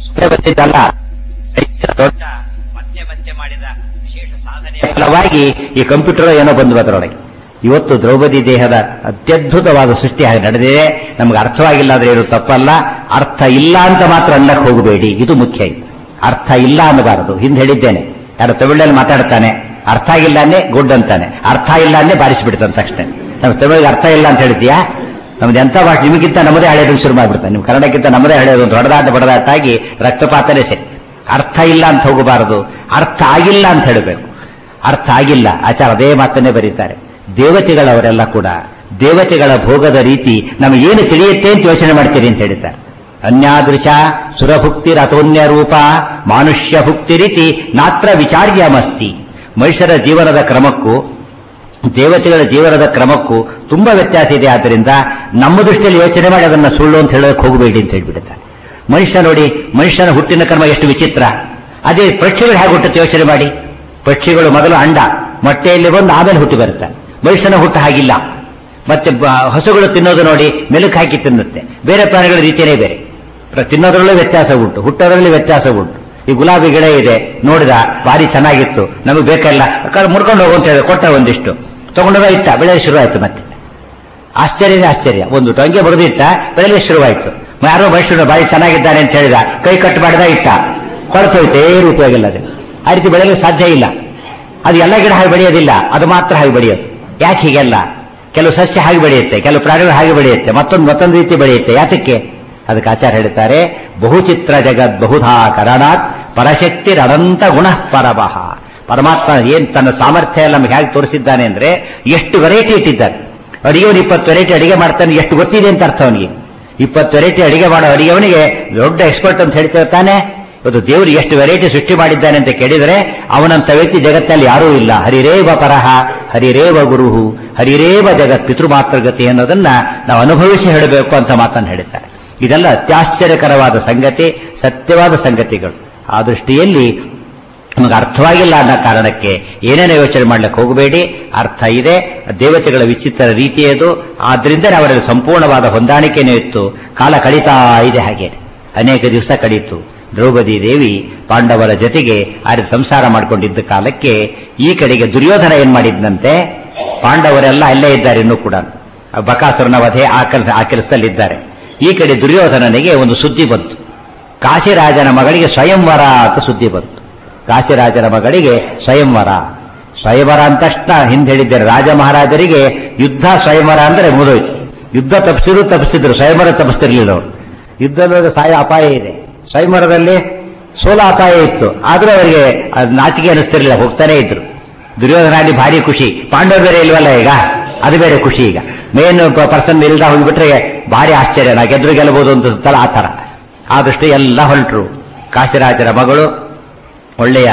ಸುಮ್ಮನೆ ಬಂದಿದ್ದಲ್ಲ ದೊಡ್ಡ ಮತ್ತೆ ಮತ್ತೆ ಮಾಡಿದ ವಿಶೇಷ ಸಾಧನೆಯ ಫಲವಾಗಿ ಈ ಕಂಪ್ಯೂಟರ್ ಏನೋ ಬಂದು ಅದರೊಳಗೆ ಇವತ್ತು ದ್ರೌಪದಿ ದೇಹದ ಅತ್ಯದ್ಭುತವಾದ ಸೃಷ್ಟಿ ಹಾಗೆ ನಡೆದಿದೆ ನಮ್ಗೆ ಅರ್ಥವಾಗಿಲ್ಲ ಅಂದ್ರೆ ಏನು ತಪ್ಪಲ್ಲ ಅರ್ಥ ಇಲ್ಲ ಅಂತ ಮಾತ್ರ ಅನ್ನಕ್ಕೆ ಹೋಗಬೇಡಿ ಇದು ಮುಖ್ಯ ಇದು ಅರ್ಥ ಇಲ್ಲ ಅನ್ನಬಾರದು ಹಿಂದೆ ಹೇಳಿದ್ದೇನೆ ಯಾರು ತಮಿಳಲ್ಲಿ ಮಾತಾಡ್ತಾನೆ ಅರ್ಥ ಆಗಿಲ್ಲ ಅನ್ನೇ ಗುಡ್ ಅಂತಾನೆ ಅರ್ಥ ಇಲ್ಲ ಅನ್ನೇ ಬಾರಿಸಿಬಿಡ್ತಾನೆ ತಕ್ಷಣ ನಮ್ಗೆ ತಮಿಳಿಗೆ ಅರ್ಥ ಇಲ್ಲ ಅಂತ ಹೇಳಿದ್ಯಾ ನಮ್ದು ಎಂತ ಭಾಷೆ ನಿಮಗಿಂತ ನಮ್ಮದೇ ಹಳೆಯದು ಶುರು ಮಾಡ್ಬಿಡ್ತಾನೆ ನಿಮ್ ಕನ್ನಡಕ್ಕಿಂತ ನಮ್ಮದೇ ಹಳೆಯದು ಒಂದು ಹೊಡೆದಾಟ ಬಡದಾಟ ಆಗಿ ರಕ್ತಪಾತನೇ ಸರಿ ಅರ್ಥ ಇಲ್ಲ ಅಂತ ಹೋಗಬಾರದು ಅರ್ಥ ಆಗಿಲ್ಲ ಅಂತ ಹೇಳಬೇಕು ಅರ್ಥ ಆಗಿಲ್ಲ ಆಚಾರ ಅದೇ ಮಾತನ್ನೇ ಬರೀತಾರೆ ದೇವತೆಗಳವರೆಲ್ಲ ಕೂಡ ದೇವತೆಗಳ ಭೋಗದ ರೀತಿ ನಮಗೆ ಏನು ತಿಳಿಯುತ್ತೆ ಅಂತ ಯೋಚನೆ ಮಾಡ್ತೀರಿ ಅಂತ ಹೇಳಿದ್ದಾರೆ ಅನ್ಯಾದೃಶ ಸುರಭುಕ್ತಿರ ಅಥೋನ್ಯ ರೂಪ ಮಾನುಷ್ಯ ಭುಕ್ತಿ ರೀತಿ ನಾತ್ರ ವಿಚಾರ್ಯಮಸ್ತಿ ಮನುಷ್ಯರ ಜೀವನದ ಕ್ರಮಕ್ಕೂ ದೇವತೆಗಳ ಜೀವನದ ಕ್ರಮಕ್ಕೂ ತುಂಬಾ ವ್ಯತ್ಯಾಸ ಇದೆ ಆದ್ದರಿಂದ ನಮ್ಮ ದೃಷ್ಟಿಯಲ್ಲಿ ಯೋಚನೆ ಮಾಡಿ ಅದನ್ನ ಸುಳ್ಳು ಅಂತ ಹೇಳೋಕೆ ಹೋಗಬೇಡಿ ಅಂತ ಹೇಳ್ಬಿಡುತ್ತಾರೆ ಮನುಷ್ಯ ನೋಡಿ ಮನುಷ್ಯನ ಹುಟ್ಟಿನ ಕ್ರಮ ಎಷ್ಟು ವಿಚಿತ್ರ ಅದೇ ಪಕ್ಷಿಗಳು ಹೇಗೆ ಹುಟ್ಟುತ್ತೆ ಯೋಚನೆ ಮಾಡಿ ಪಕ್ಷಿಗಳು ಮೊದಲು ಅಂಡ ಮೊಟ್ಟೆಯಲ್ಲಿ ಬಂದು ಆಮೇಲೆ ಹುಟ್ಟಿ ಬರುತ್ತೆ ಮನುಷ್ಯನ ಹುಟ್ಟು ಹಾಗಿಲ್ಲ ಮತ್ತೆ ಬ- ಹಸುಗಳು ತಿನ್ನೋದು ನೋಡಿ ಮೆಲುಕು ಹಾಕಿ ತಿನ್ನುತ್ತೆ ಬೇರೆ ಪ್ರಾಣಿಗಳ ರೀತಿಯೇ ಬೇರೆ ಪ್ರ- ತಿನ್ನೋದ್ರಲ್ಲೂ ವ್ಯತ್ಯಾಸ ಉಂಟು ಹುಟ್ಟೋದ್ರಲ್ಲಿ ವ್ಯತ್ಯಾಸ ಉಂಟು ಈ ಗುಲಾಬಿ ಗಿಡ ಇದೆ ನೋಡಿದ ಭಾರಿ ಚೆನ್ನಾಗಿತ್ತು ನಮಗೆ ಬೇಕಲ್ಲ ಅಕ್ಕ ಮುರ್ಕೊಂಡು ಹೋಗು ಅಂತ ಹೇಳಿ ಕೊಟ್ಟ ಒಂದಿಷ್ಟು ತಗೊಂಡೋಗ ಇಟ್ಟ ಬೆಳೆಯಲು ಶುರು ಆಯ್ತು ಮತ್ತೆ ಆಶ್ಚರ್ಯನೇ ಆಶ್ಚರ್ಯ ಒಂದು ಟೊಂಗೆ ಬರೆದಿಟ್ಟ ಬೆಳೆಯಲು ಶುರುವಾಯ್ತು ಯಾರೋ ಮನುಷ್ಯನು ಬಾಯಿ ಚೆನ್ನಾಗಿದ್ದಾನೆ ಅಂತ ಹೇಳಿದ ಕೈ ಕಟ್ ಮಾಡಿದ ಇಟ್ಟ ಕೊರತೋಯ್ತು ಏನು ಉಪಯೋಗ ಇಲ್ಲ ಅದು ಆ ರೀತಿ ಬೆಳೆಯಲು ಸಾಧ್ಯ ಇಲ್ಲ ಅದು ಎಲ್ಲ ಗಿಡ ಹಾಗೆ ಬೆಳೆಯೋದಿಲ್ಲ ಅದು ಮಾತ್ರ ಹಾಗೆ ಬೆಳೆಯೋದು ಯಾಕೆ ಹೀಗೆಲ್ಲ ಕೆಲವು ಸಸ್ಯ ಹಾಗೆ ಬೆಳೆಯುತ್ತೆ ಕೆಲವು ಪ್ರಾಣಿಗಳು ಹಾಗೆ ಬೆಳೆಯುತ್ತೆ ಮತ್ತೊಂದು ಮತ್ತೊಂದು ರೀತಿ ಬೆಳೆಯುತ್ತೆ ಯಾತಕ್ಕೆ ಅದಕ್ಕೆ ಆಚಾರ ಹೇಳ್ತಾರೆ ಬಹುಚಿತ್ರ ಜಗದ್ ಬಹುಧಾ ಕರಣಾತ್ ಪರಶಕ್ತಿ ಅನಂತ ಗುಣ ಪರಮಃ ಪರಮಾತ್ಮ ಏನ್ ತನ್ನ ಸಾಮರ್ಥ್ಯ ಎಲ್ಲ ನಮ್ಗೆ ಹೇಗೆ ತೋರಿಸಿದ್ದಾನೆ ಅಂದ್ರೆ ಎಷ್ಟು ವೆರೈಟಿ ಇಟ್ಟಿದ್ದಾನೆ ಅಡಿಗೆವನು ಇಪ್ಪತ್ತು ವೆರೈಟಿ ಅಡಿಗೆ ಮಾಡ್ತಾನೆ ಎಷ್ಟು ಗೊತ್ತಿದೆ ಅಂತ ಅರ್ಥ ಅವನಿಗೆ ಇಪ್ಪತ್ತು ವೆರೈಟಿ ಅಡಿಗೆ ಮಾಡೋ ಅಡಿಗೆವನಿಗೆ ದೊಡ್ಡ ಎಕ್ಸ್ಪರ್ಟ್ ಅಂತ ಹೇಳ್ತಿರ್ತಾನೆ ಇವತ್ತು ದೇವರು ಎಷ್ಟು ವೆರೈಟಿ ಸೃಷ್ಟಿ ಮಾಡಿದ್ದಾನೆ ಅಂತ ಕೇಳಿದರೆ ಅವನಂತ ವ್ಯಕ್ತಿ ಜಗತ್ತಲ್ಲಿ ಯಾರೂ ಇಲ್ಲ ಹರಿರೇವ ಪರಹ ಹರಿರೇವ ಗುರುಹು ಹರಿರೇವ ಜಗತ್ ಪಿತೃಮಾತೃಗತಿ ಅನ್ನೋದನ್ನ ನಾವು ಅನುಭವಿಸಿ ಹೇಳಬೇಕು ಅಂತ ಮಾತನ್ನು ಹೇಳುತ್ತಾರೆ ಇದೆಲ್ಲ ಅತ್ಯಾಶ್ಚರ್ಯಕರವಾದ ಸಂಗತಿ ಸತ್ಯವಾದ ಸಂಗತಿಗಳು ಆ ದೃಷ್ಟಿಯಲ್ಲಿ ನಮಗೆ ಅರ್ಥವಾಗಿಲ್ಲ ಅನ್ನೋ ಕಾರಣಕ್ಕೆ ಏನೇನೋ ಯೋಚನೆ ಮಾಡ್ಲಿಕ್ಕೆ ಹೋಗಬೇಡಿ ಅರ್ಥ ಇದೆ ದೇವತೆಗಳ ವಿಚಿತ್ರ ರೀತಿ ಅದು ಆದ್ರಿಂದ ಅವರಲ್ಲಿ ಸಂಪೂರ್ಣವಾದ ಹೊಂದಾಣಿಕೆನೇ ಇತ್ತು ಕಾಲ ಕಳೀತಾ ಇದೆ ಹಾಗೆ ಅನೇಕ ದಿವಸ ಕಳೀತು ದ್ರೌಪದಿ ದೇವಿ ಪಾಂಡವರ ಜೊತೆಗೆ ಆ ರೀತಿ ಸಂಸಾರ ಮಾಡಿಕೊಂಡಿದ್ದ ಕಾಲಕ್ಕೆ ಈ ಕಡೆಗೆ ದುರ್ಯೋಧನ ಏನ್ ಮಾಡಿದ್ನಂತೆ ಪಾಂಡವರೆಲ್ಲ ಅಲ್ಲೇ ಇದ್ದಾರೆ ಇನ್ನೂ ಕೂಡ ಆ ಬಕಾಸುರನ ವಧೆ ಆ ಕೆಲಸ ಆ ಕೆಲಸದಲ್ಲಿದ್ದಾರೆ ಈ ಕಡೆ ದುರ್ಯೋಧನನಿಗೆ ಒಂದು ಸುದ್ದಿ ಬಂತು ಕಾಶಿರಾಜನ ಮಗಳಿಗೆ ಸ್ವಯಂವರ ಅಂತ ಸುದ್ದಿ ಬಂತು ಕಾಶಿರಾಜನ ಮಗಳಿಗೆ ಸ್ವಯಂವರ ಸ್ವಯಂವರ ಅಂತ ತಕ್ಷಣ ಹಿಂದೆ ಹೇಳಿದ್ದಾರೆ ರಾಜ ಮಹಾರಾಜರಿಗೆ ಯುದ್ಧ ಸ್ವಯಂವರ ಅಂದ್ರೆ ಮುಗಿದೋಯ್ತು ಯುದ್ಧ ತಪ್ಪಿಸಿದ್ರು ತಪ್ಪಿಸಿದ್ರು ಸ್ವಯಂವರ ತಪ್ಪಿಸ್ತಿರ್ಲಿಲ್ಲ ಅವರು ಯುದ್ಧದೊಳಗೆ ಸಾಯ ಅಪಾಯ ಇದೆ ಸ್ವಯಂವರದಲ್ಲಿ ಸೋಲ ಅಪಾಯ ಇತ್ತು ಆದ್ರೂ ಅವರಿಗೆ ಅದ್ ನಾಚಿಕೆ ಅನಿಸ್ತಿರ್ಲಿಲ್ಲ ಹೋಗ್ತಾನೆ ಇದ್ರು ದುರ್ಯೋಧನಾಗಿ ಭಾರಿ ಖುಷಿ ಪಾಂಡವ ಬೇರೆ ಇಲ್ವಲ್ಲ ಈಗ ಅದು ಬೇರೆ ಖುಷಿ ಈಗ ಮೇನ್ ಪರ್ಸನ್ ಇಲ್ದ ಹೋಗ್ಬಿಟ್ರೆ ಭಾರಿ ಆಶ್ಚರ್ಯ ನಾ ಗೆದ್ರು ಗೆಲ್ಲಬಹುದು ಅಂತ ಅನ್ಸುತ್ತಲ್ಲ ಆ ತರ ಆ ದೃಷ್ಟಿ ಎಲ್ಲ ಹೊರಟರು ಕಾಶಿರಾಜರ ಮಗಳು ಒಳ್ಳೆಯ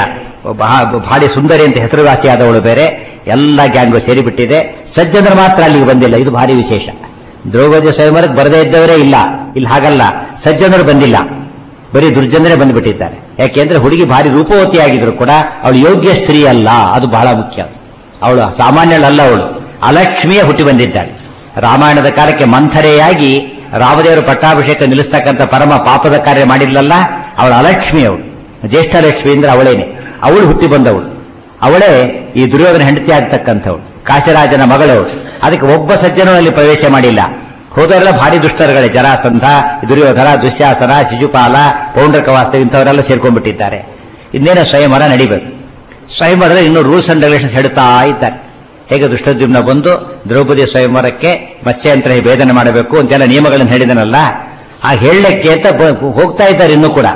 ಬಹ- ಭಾರಿ ಸುಂದರಿ ಅಂತ ಹೆಸರುವಾಸಿಯಾದವಳು ಬೇರೆ ಎಲ್ಲ ಗ್ಯಾಂಗು ಸೇರಿಬಿಟ್ಟಿದೆ ಸಜ್ಜನರು ಮಾತ್ರ ಅಲ್ಲಿಗೆ ಬಂದಿಲ್ಲ ಇದು ಭಾರಿ ವಿಶೇಷ ದ್ರೌಪದಿ ಸ್ವಯಂವರಕ್ಕೆ ಬರದೇ ಇದ್ದವರೇ ಇಲ್ಲ ಇಲ್ಲಿ ಹಾಗಲ್ಲ ಸಜ್ಜನರು ಬಂದಿಲ್ಲ ಬರೀ ದುರ್ಜನರೇ ಬಂದ್ಬಿಟ್ಟಿದ್ದಾರೆ ಯಾಕೆಂದ್ರೆ ಹುಡುಗಿ ಭಾರಿ ರೂಪವತಿಯಾಗಿದ್ರು ಕೂಡ ಅವಳು ಯೋಗ್ಯ ಸ್ತ್ರೀ ಅಲ್ಲ ಅದು ಬಹಳ ಮುಖ್ಯ ಅವಳು ಸಾಮಾನ್ಯಳಲ್ಲ ಅವಳು ಅಲಕ್ಷ್ಮಿಯೇ ಹುಟ್ಟಿ ಬಂದಿದ್ದಾಳೆ ರಾಮಾಯಣದ ಕಾಲಕ್ಕೆ ಮಂಥರೆಯಾಗಿ ರಾಮದೇವರು ಪಟ್ಟಾಭಿಷೇಕ ನಿಲ್ಲಿಸ್ತಕ್ಕಂಥ ಪರಮ ಪಾಪದ ಕಾರ್ಯ ಮಾಡಿಲ್ಲಲ್ಲ ಅವಳು ಅಲಕ್ಷ್ಮಿ ಅವಳು ಜ್ಯೇಷ್ಠ ಲಕ್ಷ್ಮಿ ಅಂದ್ರೆ ಅವಳೇನೆ ಅವಳು ಹುಟ್ಟಿ ಬಂದವಳು ಅವಳೇ ಈ ದುರ್ಯೋಧನ ಹೆಂಡತಿ ಆಗ್ತಕ್ಕಂಥವಳು ಕಾಶಿರಾಜನ ಮಗಳವಳು ಅದಕ್ಕೆ ಒಬ್ಬ ಸಜ್ಜನೂ ಅಲ್ಲಿ ಪ್ರವೇಶ ಮಾಡಿಲ್ಲ ಹೋದವರೆಲ್ಲ ಭಾರಿ ದುಷ್ಟರುಗಳೇ ಜರಾಸಂಧ ದುರ್ಯೋಧನ ದುಶ್ಯಾಸನ ಶಿಶುಪಾಲ ಪೌಂಡ್ರಕ ವಾಸ್ತವ ಇಂಥವರೆಲ್ಲ ಸೇರ್ಕೊಂಡ್ಬಿಟ್ಟಿದ್ದಾರೆ ಇನ್ನೇನೋ ಸ್ವಯಂವರ ನಡಿಬೇಕು ಸ್ವಯಂವರದಲ್ಲಿ ಇನ್ನೂ ರೂಲ್ಸ್ ಅಂಡ್ ರೆಗ್ಯುಲೇಷನ್ಸ್ ಹೇಳ್ತಾ ಇದ್ದಾರೆ ಹೇಗೆ ದುಷ್ಟದ್ಯುಮ್ನ ಬಂದು ದ್ರೌಪದಿ ಸ್ವಯಂವರಕ್ಕೆ ಮತ್ಸ್ಯಂತರ ಭೇದನೆ ಮಾಡಬೇಕು ಅಂತೆಲ್ಲ ನಿಯಮಗಳನ್ನು ಹೇಳಿದನಲ್ಲ ಆ ಹೇಳಲಿಕ್ಕೆ ಅಂತ ಬ- ಹೋಗ್ತಾ ಇದ್ದಾರೆ ಇನ್ನೂ ಕೂಡ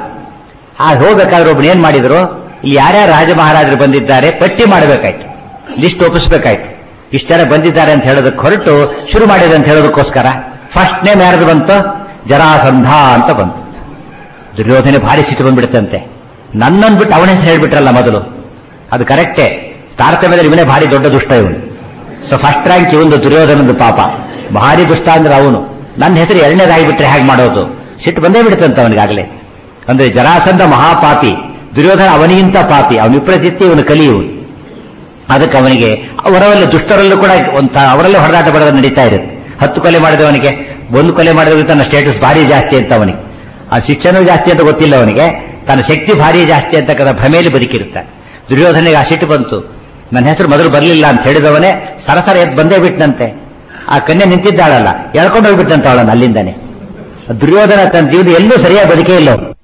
ಆ ಹೋಗ್ಬೇಕಾದ್ರೆ ಒಬ್ಬನು ಏನ್ ಮಾಡಿದ್ರು ಇಲ್ಲಿ ಯಾರ್ಯಾರು ರಾಜ ಮಹಾರಾಜರು ಬಂದಿದ್ದಾರೆ ಪಟ್ಟಿ ಮಾಡಬೇಕಾಯ್ತು ಲಿಸ್ಟ್ ಒಪ್ಪಿಸ್ಬೇಕಾಯ್ತು ಇಷ್ಟು ಜನ ಬಂದಿದ್ದಾರೆ ಅಂತ ಹೇಳೋದಕ್ಕೆ ಹೊರಟು ಶುರು ಮಾಡಿದೆ ಅಂತ ಹೇಳೋದಕ್ಕೋಸ್ಕರ ಫಸ್ಟ್ ನೇಮ್ ಯಾರ್ದು ಬಂತು ಜರಾಸಂಧ ಅಂತ ಬಂತು ದುರ್ಯೋಧನೆ ಭಾರಿ ಸಿಟ್ಟು ಬಂದ್ಬಿಡುತ್ತಂತೆ ನನ್ನನ್ನು ಬಿಟ್ಟು ಅವನ ಹೆಸರು ಹೇಳ್ಬಿಟ್ರಲ್ಲ ಮೊದಲು ಅದು ಕರೆಕ್ಟೇ ತಾರತಮ್ಯದಲ್ಲಿ ಇವನೇ ಭಾರಿ ದೊಡ್ಡ ದುಷ್ಟ ಇವನು ಸೊ ಫಸ್ಟ್ ರ್ಯಾಂಕ್ ಇವನು ದುರ್ಯೋಧನದ ಪಾಪ ಭಾರಿ ದುಷ್ಟ ಅಂದ್ರೆ ಅವನು ನನ್ನ ಹೆಸರು ಎರಡನೇದಾಗಿಬಿಟ್ರೆ ಹೇಗೆ ಮಾಡೋದು ಸಿಟ್ಟು ಬಂದೇ ಬಿಡುತ್ತಂತ ಅವನಿಗಾಗಲೇ ಅಂದ್ರೆ ಜರಾಸಂಧ ಮಹಾಪಾಪಿ ದುರ್ಯೋಧನ ಅವನಿಗಿಂತ ಪಾಪಿ ಅವನ ವಿಪ್ರಚಿತ್ತಿ ಇವನು ಕಲಿ ಇವನು ಅದಕ್ಕೆ ಅವನಿಗೆ ಅವರಲ್ಲಿ ದುಷ್ಟರಲ್ಲೂ ಕೂಡ ಒಂಥ ಅವರಲ್ಲೂ ಹೊಡೆದಾಟ ಬಡದ ನಡೀತಾ ಇರುತ್ತೆ ಹತ್ತು ಕೊಲೆ ಮಾಡಿದವನಿಗೆ ಒಂದು ಕೊಲೆ ಮಾಡಿದವನಿಗೆ ತನ್ನ ಸ್ಟೇಟಸ್ ಭಾರಿ ಜಾಸ್ತಿ ಅಂತ ಅವನಿಗೆ ಆ ಶಿಕ್ಷಣ ಜಾಸ್ತಿ ಅಂತ ಗೊತ್ತಿಲ್ಲ ಅವನಿಗೆ ತನ್ನ ಶಕ್ತಿ ಭಾರಿ ಜಾಸ್ತಿ ಅಂತಕ್ಕಂಥ ಭ್ರಮೆಯಲ್ಲಿ ಬದುಕಿರುತ್ತಾನೆ ದುರ್ಯೋಧನೆಗೆ ಆ ಸಿಟ್ಟು ಬಂತು ನನ್ನ ಹೆಸರು ಮೊದಲು ಬರಲಿಲ್ಲ ಅಂತ ಹೇಳಿದವನೇ ಸರಸರ ಎದ್ದು ಬಂದೇ ಬಿಟ್ನಂತೆ ಆ ಕನ್ಯೆ ನಿಂತಿದ್ದಾಳಲ್ಲ ಎಳ್ಕೊಂಡು ಹೋಗ್ಬಿಟ್ಟಂತ ಅವಳನ್ನ ಅಲ್ಲಿಂದಾನೆ ದುರ್ಯೋಧನ ತನ್ನ ಜೀವನ ಎಲ್ಲೂ ಸರಿಯಾಗಿ ಬದುಕೇ ಇಲ್ಲ ಅವನು